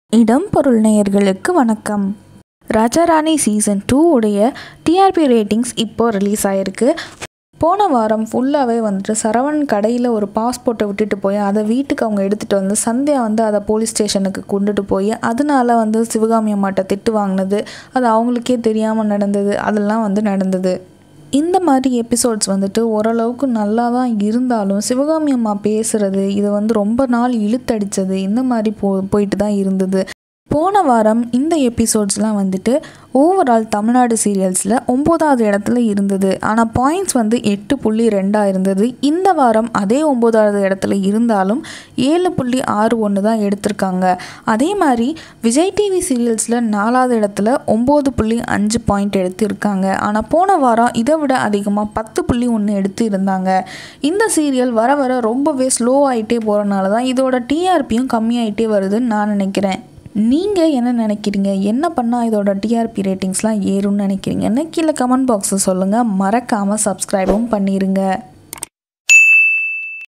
இடம் பொருள் நேயர்களுக்கு வணக்கம் ராஜாராணி சீசன் டூ உடைய டிஆர்பி ரேட்டிங்ஸ் இப்போ ரிலீஸ் ஆகிருக்கு போன வாரம் ஃபுல்லாகவே வந்துட்டு சரவணன் கடையில் ஒரு பாஸ்போர்ட்டை விட்டுட்டு போய் அதை வீட்டுக்கு அவங்க எடுத்துகிட்டு வந்து சந்தியா வந்து அதை போலீஸ் ஸ்டேஷனுக்கு கொண்டுட்டு போய் அதனால வந்து சிவகாமி அம்மாட்ட திட்டு வாங்கினது அது அவங்களுக்கே தெரியாமல் நடந்தது அதெல்லாம் வந்து நடந்தது இந்த மாதிரி எபிசோட்ஸ் வந்துட்டு ஓரளவுக்கு நல்லா தான் இருந்தாலும் சிவகாமி அம்மா பேசுகிறது இது வந்து ரொம்ப நாள் இழுத்தடிச்சது இந்த மாதிரி போ போயிட்டு தான் இருந்தது போன வாரம் இந்த எபிசோட்ஸ்லாம் வந்துட்டு ஓவரால் தமிழ்நாடு சீரியல்ஸில் ஒம்போதாவது இடத்துல இருந்தது ஆனால் பாயிண்ட்ஸ் வந்து எட்டு புள்ளி ரெண்டாக இருந்தது இந்த வாரம் அதே ஒம்போதாவது இடத்துல இருந்தாலும் ஏழு புள்ளி ஆறு ஒன்று தான் எடுத்திருக்காங்க அதே மாதிரி விஜய் டிவி சீரியல்ஸில் நாலாவது இடத்துல ஒம்பது புள்ளி அஞ்சு பாயிண்ட் எடுத்திருக்காங்க ஆனால் போன வாரம் இதை விட அதிகமாக பத்து புள்ளி ஒன்று எடுத்து இருந்தாங்க இந்த சீரியல் வர வர ரொம்பவே ஸ்லோ ஆகிட்டே போகிறனால தான் இதோட டிஆர்பியும் கம்மியாயிட்டே வருதுன்னு நான் நினைக்கிறேன் நீங்கள் என்ன நினைக்கிறீங்க என்ன பண்ணால் இதோட டிஆர்பி ரேட்டிங்ஸ்லாம் ஏறும்னு நினைக்கிறீங்கன்னு கீழே கமெண்ட் பாக்ஸில் சொல்லுங்கள் மறக்காமல் சப்ஸ்கிரைபும் பண்ணிடுங்க